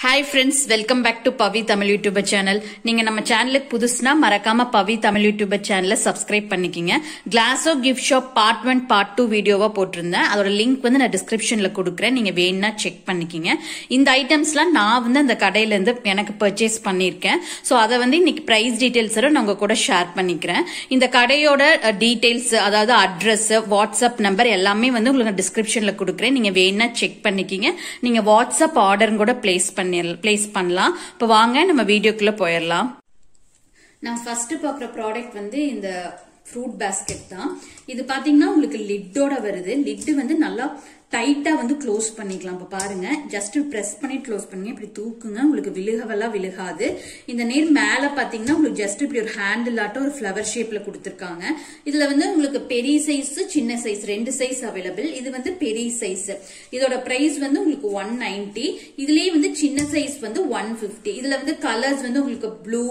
hi friends welcome back to Pavi Tamil YouTuber channel நீங்க நம்ம சேனலுக்கு புதுசுனா மறக்காம பவி தமிழ் யூடியூபர் சேனலை சப்ஸ்கிரைப் பண்ணிக்கிங்க கிளாஸோ gift shop part one part two வீடியோவா போட்டிருந்தேன் அதோட லிங்க் வந்து நான் டிஸ்கிரிப்ஷன்ல கொடுக்குறேன் நீங்க வேணும்னா செக் பண்ணிக்கிங்க இந்த ஐட்டம்ஸ்லாம் நான் வந்து அந்த கடையில இருந்து எனக்கு பர்ச்சேஸ் பண்ணியிருக்கேன் ஸோ அதை வந்து இன்னைக்கு பிரைஸ் டீடைல்ஸோட நான் உங்க கூட ஷேர் பண்ணிக்கிறேன் இந்த கடையோட டீடைல்ஸ் அதாவது அட்ரஸ் வாட்ஸ்அப் நம்பர் எல்லாமே வந்து உங்களுக்கு டிஸ்கிரிப்ஷன்ல கொடுக்குறேன் நீங்க வேணும்னா செக் பண்ணிக்கிங்க நீங்க வாட்ஸ்அப் ஆர்டர் கூட பிளேஸ் பண்ணி பிளேஸ் பண்ணலாம் இப்போ வாங்க நம்ம வீடியோக்குள்ள போயிடலாம் நான் ஃபர்ஸ்ட் பார்க்குற ப்ராடக்ட் வந்து இந்த ஃப்ரூட் பேஸ்கெட் தான் இது பாத்தீங்கன்னா உங்களுக்கு லிட்டோட வருது லிட்டு வந்து நல்லா டைட்டா வந்து க்ளோஸ் பண்ணிக்கலாம் இப்போ பாருங்க ஜஸ்ட் ப்ரெஸ் பண்ணி க்ளோஸ் பண்ணுங்க இப்படி தூக்குங்க உங்களுக்கு விழுகவெல்லாம் விழுகாது இந்த நேர் மேல பாத்தீங்கன்னா உங்களுக்கு ஜஸ்ட் இப்படி ஒரு ஹேண்டில் ஆட்டம் ஒரு ஃபிளவர் ஷேப்ல கொடுத்துருக்காங்க இதுல வந்து உங்களுக்கு பெரிய சைஸ் சின்ன சைஸ் ரெண்டு சைஸ் அவைலபிள் இது வந்து பெரிய சைஸ் இதோட பிரைஸ் வந்து உங்களுக்கு ஒன் நைன்டி இதுலயே வந்து சின்ன சைஸ் வந்து ஒன் பிப்டி இதுல வந்து கலர்ஸ் வந்து உங்களுக்கு ப்ளூ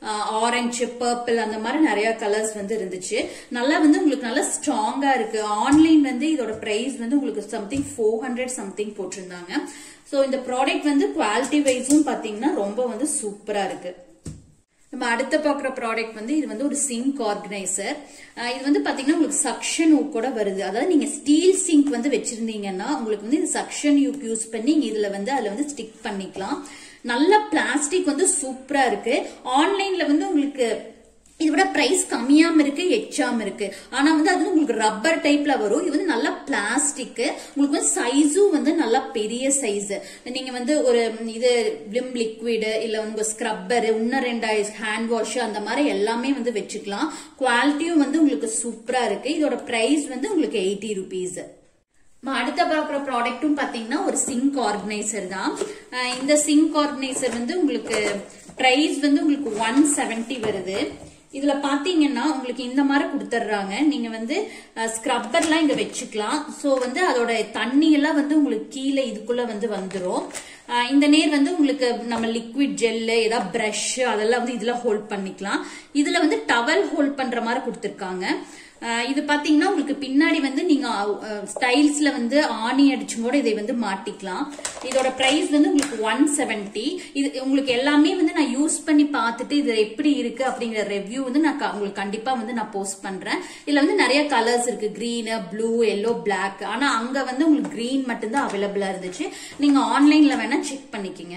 ஆரஞ்சு பர்பிள் அந்த மாதிரி நிறைய கலர்ஸ் வந்து இருந்துச்சு நல்லா வந்து உங்களுக்கு நல்லா ஸ்ட்ராங்கா இருக்கு ஆன்லைன் வந்து இதோட பிரைஸ் வந்து உங்களுக்கு சம்திங் ஃபோர் ஹண்ட்ரட் சம்திங் போட்டிருந்தாங்க ஸோ இந்த ப்ராடக்ட் வந்து குவாலிட்டி வைஸும் பாத்தீங்கன்னா ரொம்ப வந்து சூப்பரா இருக்கு நம்ம அடுத்த பாக்குற ப்ராடக்ட் வந்து இது வந்து ஒரு சிங்க் ஆர்கனைசர் இது வந்து பாத்தீங்கன்னா உங்களுக்கு சக்ஷன் ஊக் கூட வருது அதாவது நீங்க ஸ்டீல் சிங்க் வந்து வச்சிருந்தீங்கன்னா உங்களுக்கு வந்து இந்த சக்ஷன் யூக் யூஸ் பண்ணி இதுல வந்து அதுல வந்து ஸ்டிக் பண்ணிக்கலாம் நல்ல பிளாஸ்டிக் வந்து சூப்பரா இருக்கு ஆன்லைன்ல வந்து உங்களுக்கு இதோட பிரைஸ் கம்மியாம இருக்கு எச்சாம இருக்கு ஆனா வந்து அது உங்களுக்கு ரப்பர் டைப்ல வரும் இது வந்து நல்ல பிளாஸ்டிக் உங்களுக்கு வந்து சைஸும் வந்து நல்லா பெரிய சைஸ் நீங்க வந்து ஒரு இது விம் லிக்விடு இல்ல உங்க ஸ்க்ரப்பர் இன்னும் ரெண்டாயிரம் ஹேண்ட் வாஷ் அந்த மாதிரி எல்லாமே வந்து வச்சுக்கலாம் குவாலிட்டியும் வந்து உங்களுக்கு சூப்பரா இருக்கு இதோட பிரைஸ் வந்து உங்களுக்கு எயிட்டி ருபீஸ் அடுத்த பாக்குற ப்ராடக்ட்டும் பாத்தீங்கன்னா ஒரு சிங்க் ஆர்கனைசர் தான் இந்த சிங்க் ஆர்கனைசர் வந்து உங்களுக்கு பிரைஸ் வந்து உங்களுக்கு ஒன் செவன்டி வருது இதுல பாத்தீங்கன்னா உங்களுக்கு இந்த மாதிரி கொடுத்துட்றாங்க நீங்க வந்து ஸ்க்ரப்பர்லாம் இங்க வச்சுக்கலாம் சோ வந்து அதோட தண்ணி எல்லாம் வந்து உங்களுக்கு கீழே இதுக்குள்ள வந்து வந்துரும் இந்த நேர் வந்து உங்களுக்கு நம்ம லிக்விட் ஜெல்லு ஏதாவது பிரஷ் அதெல்லாம் வந்து இதுல ஹோல்ட் பண்ணிக்கலாம் இதுல வந்து டவல் ஹோல்ட் பண்ற மாதிரி கொடுத்துருக்காங்க இது பாத்தீங்கன்னா உங்களுக்கு பின்னாடி வந்து நீங்க ஸ்டைல்ஸ்ல வந்து ஆணி அடிச்சும் கூட இதை வந்து மாட்டிக்கலாம் இதோட பிரைஸ் வந்து உங்களுக்கு ஒன் செவன்டி இது உங்களுக்கு எல்லாமே வந்து நான் யூஸ் பண்ணி பார்த்துட்டு இது எப்படி இருக்கு அப்படிங்கிற ரிவ்யூ வந்து நான் உங்களுக்கு கண்டிப்பா வந்து நான் போஸ்ட் பண்றேன் இதுல வந்து நிறைய கலர்ஸ் இருக்கு கிரீன் ப்ளூ எல்லோ பிளாக் ஆனா அங்க வந்து உங்களுக்கு கிரீன் மட்டும்தான் அவைலபிளா இருந்துச்சு நீங்க ஆன்லைன்ல வேணா செக் பண்ணிக்கங்க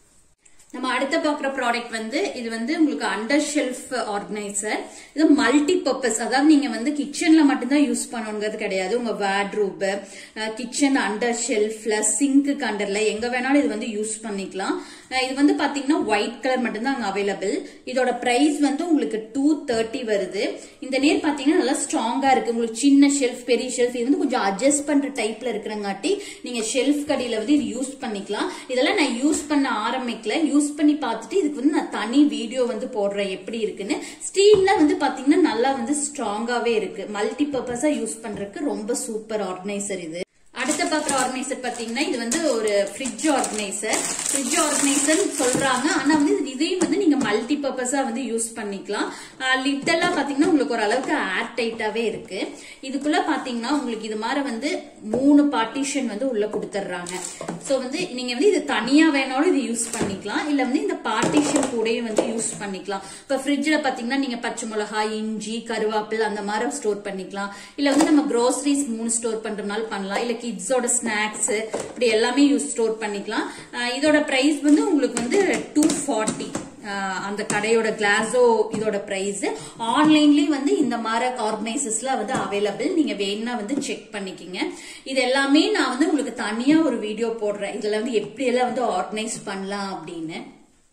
நம்ம அடுத்த பாக்குற ப்ராடக்ட் வந்து இது வந்து உங்களுக்கு அண்டர் ஷெல்ஃப் ஆர்கனைசர் இது மல்டி பர்பஸ் அதாவது நீங்க வந்து கிச்சன்ல மட்டும்தான் யூஸ் பண்ணணுங்கிறது கிடையாது உங்க வேட்ரூப் கிச்சன் அண்டர் ஷெல்ஃப்ல சிங்க்கு அண்டர்ல எங்க வேணாலும் இது வந்து யூஸ் பண்ணிக்கலாம் இது வந்து பாத்தீங்கன்னா ஒயிட் கலர் மட்டும்தான் அங்க அவைலபிள் இதோட பிரைஸ் வந்து உங்களுக்கு டூ தேர்ட்டி வருது இந்த நேர் பாத்தீங்கன்னா நல்லா ஸ்ட்ராங்கா இருக்கு உங்களுக்கு சின்ன ஷெல்ஃப் பெரிய ஷெல்ஃப் இது வந்து கொஞ்சம் அட்ஜஸ்ட் பண்ற டைப்ல இருக்கிறங்காட்டி நீங்க ஷெல்ஃப் கடையில வந்து இது யூஸ் பண்ணிக்கலாம் இதெல்லாம் நான் யூஸ் பண்ண ஆரம்பிக்கல யூஸ் பண்ணி பார்த்துட்டு இதுக்கு வந்து நான் தனி வீடியோ வந்து போடுறேன் எப்படி இருக்குன்னு ஸ்டீல்ல வந்து பாத்தீங்கன்னா நல்லா வந்து ஸ்ட்ராங்காவே இருக்கு மல்டி பர்பஸா யூஸ் பண்றதுக்கு ரொம்ப சூப்பர் ஆர்கனைசர் இது அடுத்த பாக்குற ஆர்கனைசர் பாத்தீங்கன்னா இது வந்து ஒரு ஃப்ரிட்ஜ் ஆர்கனைசர் ஃப்ரிட்ஜ் ஆர்கனைசர் சொல்றாங்க ஆனா வந்து இதையும் வந்து நீங்க மல்டி பர்பஸா வந்து யூஸ் பண்ணிக்கலாம் லிட் எல்லாம் பாத்தீங்கன்னா உங்களுக்கு ஒரு அளவுக்கு ஏர் டைட்டாவே இருக்கு இதுக்குள்ள பாத்தீங்கன்னா உங்களுக்கு இது மாதிரி வந்து மூணு பார்ட்டிஷன் வந்து உள்ள கொடுத்துட்றாங்க சோ வந்து நீங்க வந்து இது தனியா வேணாலும் இது யூஸ் பண்ணிக்கலாம் இல்ல வந்து இந்த பார்ட்டிஷன் கூடயும் வந்து யூஸ் பண்ணிக்கலாம் இப்ப ஃப்ரிட்ஜ்ல பாத்தீங்கன்னா நீங்க பச்சை மிளகாய் இஞ்சி கருவேப்பில் அந்த மாதிரி ஸ்டோர் பண்ணிக்கலாம் இல்ல வந்து நம்ம க்ரோசரிஸ் மூணு ஸ்டோர் பண்றதுனால பண்ணலாம் இல்ல கிட்ஸோட ஸ்நாக்ஸ் இப்படி எல்லாமே யூஸ் ஸ்டோர் பண்ணிக்கலாம் இதோட பிரைஸ் வந்து உங்களுக்கு வந்து டூ ஃபார்ட்டி அந்த கடையோட கிளாஸோ இதோட பிரைஸ் ஆன்லைன்லயும் வந்து இந்த மாதிரி ஆர்கனைசர்ஸ்ல வந்து அவைலபிள் நீங்க வேணா வந்து செக் பண்ணிக்கிங்க இது எல்லாமே நான் வந்து உங்களுக்கு தனியா ஒரு வீடியோ போடுறேன் இதுல வந்து எப்படி எல்லாம் வந்து ஆர்கனைஸ் பண்ணலாம் அப்படின்னு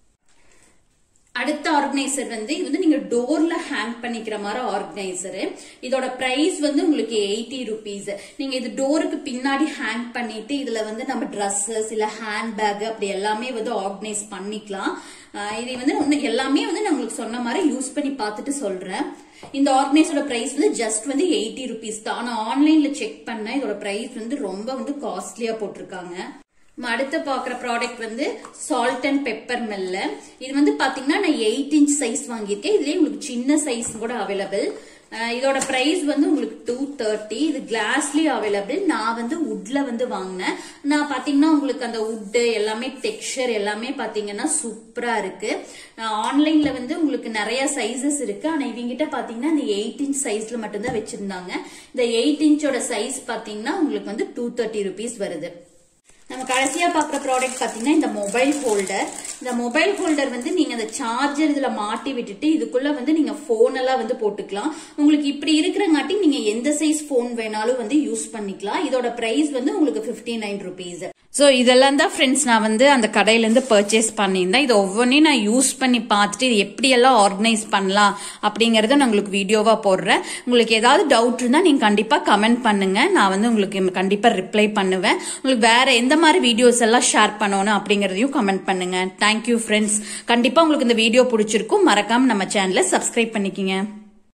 அடுத்த ஆர்கனைசர் வந்து இது வந்து நீங்க டோர்ல ஹேங் பண்ணிக்கிற மாதிரி ஆர்கனைசர் இதோட பிரைஸ் வந்து உங்களுக்கு எயிட்டி ருபீஸ் நீங்க இது டோருக்கு பின்னாடி ஹேங் பண்ணிட்டு இதுல வந்து நம்ம ட்ரெஸ்ஸஸ் இல்ல ஹேண்ட் பேக் அப்படி எல்லாமே வந்து ஆர்கனைஸ் பண்ணிக்கலாம் இது வந்து எல்லாமே வந்து நான் உங்களுக்கு சொன்ன மாதிரி யூஸ் பண்ணி பார்த்துட்டு சொல்றேன் இந்த ஆர்கனைஸோட பிரைஸ் வந்து ஜஸ்ட் வந்து எயிட்டி ருபீஸ் தான் ஆனா ஆன்லைன்ல செக் பண்ண இதோட பிரைஸ் வந்து ரொம்ப வந்து காஸ்ட்லியா போட்டிருக்காங்க நம்ம அடுத்து பாக்குற ப்ராடக்ட் வந்து சால்ட் அண்ட் பெப்பர் மெல்ல இது வந்து பாத்தீங்கன்னா நான் எயிட் இன்ச் சைஸ் வாங்கியிருக்கேன் இதுலயே உங்களுக்கு சின்ன சைஸ் கூட அவைலபிள் அஹ் இதோட பிரைஸ் வந்து உங்களுக்கு டூ தேர்ட்டி இது கிளாஸ்லயும் அவைலபிள் நான் வந்து உட்ல வந்து வாங்கினேன் நான் பாத்தீங்கன்னா உங்களுக்கு அந்த உட் எல்லாமே டெக்ஸ்சர் எல்லாமே பாத்தீங்கன்னா சூப்பரா இருக்கு ஆன்லைன்ல வந்து உங்களுக்கு நிறைய சைசஸ் இருக்கு ஆனா இவங்கிட்ட பாத்தீங்கன்னா இந்த எயிட் இன்ச் சைஸ்ல மட்டும்தான் வச்சிருந்தாங்க இந்த எயிட் இன்ச்சோட சைஸ் பாத்தீங்கன்னா உங்களுக்கு வந்து டூ தேர்ட்டி ருபீஸ் வருது நம்ம கடைசியா பாக்குற ப்ராடக்ட் பாத்தீங்கன்னா இந்த மொபைல் ஹோல்டர் இந்த மொபைல் ஹோல்டர் வந்து நீங்க அந்த சார்ஜர் இதுல மாட்டி விட்டுட்டு இதுக்குள்ள வந்து நீங்க போன் எல்லாம் வந்து போட்டுக்கலாம் உங்களுக்கு இப்படி இருக்கிறங்காட்டி நீங்க எந்த சைஸ் போன் வேணாலும் வந்து யூஸ் பண்ணிக்கலாம் இதோட பிரைஸ் வந்து உங்களுக்கு பிப்டி நைன் ருபீஸ் ஸோ இதெல்லாம் தான் ஃப்ரெண்ட்ஸ் நான் வந்து அந்த கடையிலேருந்து பர்ச்சேஸ் பண்ணியிருந்தேன் இது ஒவ்வொன்றையும் நான் யூஸ் பண்ணி பார்த்துட்டு இது எப்படியெல்லாம் ஆர்கனைஸ் பண்ணலாம் அப்படிங்கறத நான் உங்களுக்கு வீடியோவாக போடுறேன் உங்களுக்கு ஏதாவது டவுட் இருந்தால் நீங்கள் கண்டிப்பாக கமெண்ட் பண்ணுங்க நான் வந்து உங்களுக்கு கண்டிப்பாக ரிப்ளை பண்ணுவேன் உங்களுக்கு வேற எந்த மாதிரி வீடியோஸ் எல்லாம் ஷேர் பண்ணணும் அப்படிங்கறதையும் கமெண்ட் பண்ணுங்க தேங்க்யூ ஃப்ரெண்ட்ஸ் கண்டிப்பாக உங்களுக்கு இந்த வீடியோ பிடிச்சிருக்கும் மறக்காம நம்ம சேனலை சப்ஸ்கிரைப் பண்ணிக்கிங்க